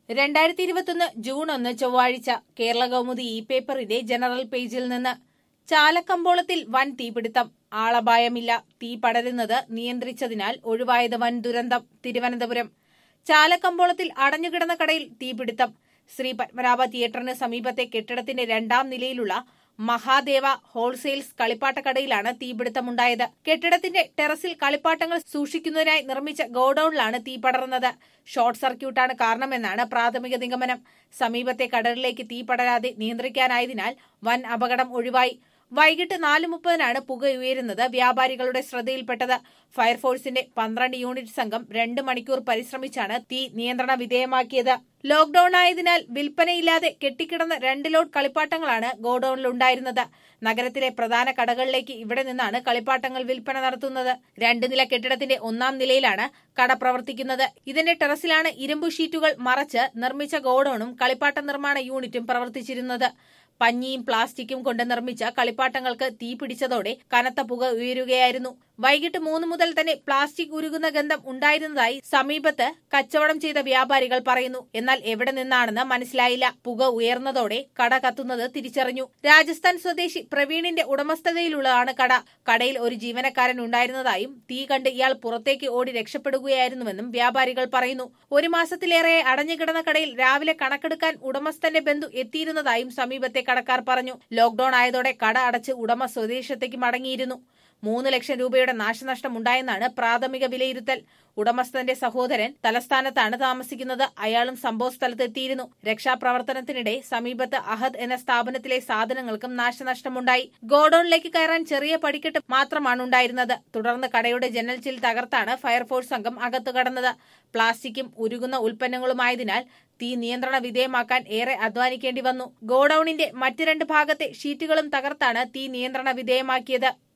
രണ്ടായിരത്തി ഇരുപത്തൊന്ന് ജൂൺ ഒന്ന് ചൊവ്വാഴ്ച കേരള കൗമുദി ഇ പേപ്പറിന്റെ ജനറൽ പേജിൽ നിന്ന് ചാലക്കമ്പോളത്തിൽ വൻ തീപിടുത്തം ആളപായമില്ല തീ പടരുന്നത് നിയന്ത്രിച്ചതിനാൽ ഒഴിവായത് വൻ ദുരന്തം തിരുവനന്തപുരം ചാലക്കമ്പോളത്തിൽ അടഞ്ഞുകിടന്ന കടയിൽ തീപിടുത്തം ശ്രീ പത്മനാഭ തിയേറ്ററിന് സമീപത്തെ കെട്ടിടത്തിന്റെ രണ്ടാം നിലയിലുള്ള മഹാദേവ ഹോൾസെയിൽസ് കളിപ്പാട്ടക്കടയിലാണ് തീപിടുത്തമുണ്ടായത് കെട്ടിടത്തിന്റെ ടെറസിൽ കളിപ്പാട്ടങ്ങൾ സൂക്ഷിക്കുന്നതിനായി നിർമ്മിച്ച ഗോഡൌണിലാണ് തീ പടർന്നത് ഷോർട്ട് സർക്യൂട്ടാണ് കാരണമെന്നാണ് പ്രാഥമിക നിഗമനം സമീപത്തെ കടലിലേക്ക് തീ പടരാതെ നിയന്ത്രിക്കാനായതിനാൽ വൻ അപകടം ഒഴിവായി വൈകിട്ട് നാല് മുപ്പതിനാണ് പുക ഉയരുന്നത് വ്യാപാരികളുടെ ശ്രദ്ധയിൽപ്പെട്ടത് ഫയർഫോഴ്സിന്റെ പന്ത്രണ്ട് യൂണിറ്റ് സംഘം രണ്ട് മണിക്കൂർ പരിശ്രമിച്ചാണ് തീ നിയന്ത്രണ വിധേയമാക്കിയത് ലോക്ഡൌൺ ആയതിനാൽ വിൽപ്പനയില്ലാതെ കെട്ടിക്കിടന്ന രണ്ട് ലോഡ് കളിപ്പാട്ടങ്ങളാണ് ഗോഡൌണിലുണ്ടായിരുന്നത് നഗരത്തിലെ പ്രധാന കടകളിലേക്ക് ഇവിടെ നിന്നാണ് കളിപ്പാട്ടങ്ങൾ വിൽപ്പന നടത്തുന്നത് രണ്ട് നില കെട്ടിടത്തിന്റെ ഒന്നാം നിലയിലാണ് കട പ്രവർത്തിക്കുന്നത് ഇതിന്റെ ടെറസിലാണ് ഇരുമ്പു ഷീറ്റുകൾ മറച്ച് നിർമ്മിച്ച ഗോഡൌണും കളിപ്പാട്ട നിർമ്മാണ യൂണിറ്റും പ്രവർത്തിച്ചിരുന്നത് പഞ്ഞിയും പ്ലാസ്റ്റിക്കും കൊണ്ട് നിർമ്മിച്ച കളിപ്പാട്ടങ്ങൾക്ക് തീ പിടിച്ചതോടെ കനത്ത പുക ഉയരുകയായിരുന്നു വൈകിട്ട് മൂന്ന് മുതൽ തന്നെ പ്ലാസ്റ്റിക് ഉരുകുന്ന ഗന്ധം ഉണ്ടായിരുന്നതായി സമീപത്ത് കച്ചവടം ചെയ്ത വ്യാപാരികൾ പറയുന്നു എന്നാൽ എവിടെ നിന്നാണെന്ന് മനസ്സിലായില്ല പുക ഉയർന്നതോടെ കട കത്തുന്നത് തിരിച്ചറിഞ്ഞു രാജസ്ഥാൻ സ്വദേശി പ്രവീണിന്റെ ഉടമസ്ഥതയിലുള്ളതാണ് കട കടയിൽ ഒരു ജീവനക്കാരൻ ഉണ്ടായിരുന്നതായും തീ കണ്ട് ഇയാൾ പുറത്തേക്ക് ഓടി രക്ഷപ്പെടുകയായിരുന്നുവെന്നും വ്യാപാരികൾ പറയുന്നു ഒരു മാസത്തിലേറെ അടഞ്ഞുകിടന്ന കടയിൽ രാവിലെ കണക്കെടുക്കാൻ ഉടമസ്ഥന്റെ ബന്ധു എത്തിയിരുന്നതായും സമീപത്തെ കടക്കാർ പറഞ്ഞു ലോക്ഡൌൺ ആയതോടെ കട അടച്ച് ഉടമ സ്വദേശത്തേക്ക് മടങ്ങിയിരുന്നു മൂന്ന് ലക്ഷം രൂപയുടെ നാശനഷ്ടം ഉണ്ടായെന്നാണ് പ്രാഥമിക വിലയിരുത്തൽ ഉടമസ്ഥന്റെ സഹോദരൻ തലസ്ഥാനത്താണ് താമസിക്കുന്നത് അയാളും സംഭവസ്ഥലത്തെത്തിയിരുന്നു രക്ഷാപ്രവർത്തനത്തിനിടെ സമീപത്ത് അഹദ് എന്ന സ്ഥാപനത്തിലെ സാധനങ്ങൾക്കും നാശനഷ്ടമുണ്ടായി ഗോഡൌണിലേക്ക് കയറാൻ ചെറിയ പടിക്കെട്ട് മാത്രമാണ് ഉണ്ടായിരുന്നത് തുടർന്ന് കടയുടെ ജനൽ ചിൽ തകർത്താണ് ഫയർഫോഴ്സ് സംഘം അകത്തു കടന്നത് പ്ലാസ്റ്റിക്കും ഉരുകുന്ന ഉൽപ്പന്നങ്ങളുമായതിനാൽ തീ നിയന്ത്രണ വിധേയമാക്കാൻ ഏറെ അധ്വാനിക്കേണ്ടി വന്നു ഗോഡൌണിന്റെ മറ്റ് രണ്ട് ഭാഗത്തെ ഷീറ്റുകളും തകർത്താണ് തീ നിയന്ത്രണ വിധേയമാക്കിയത്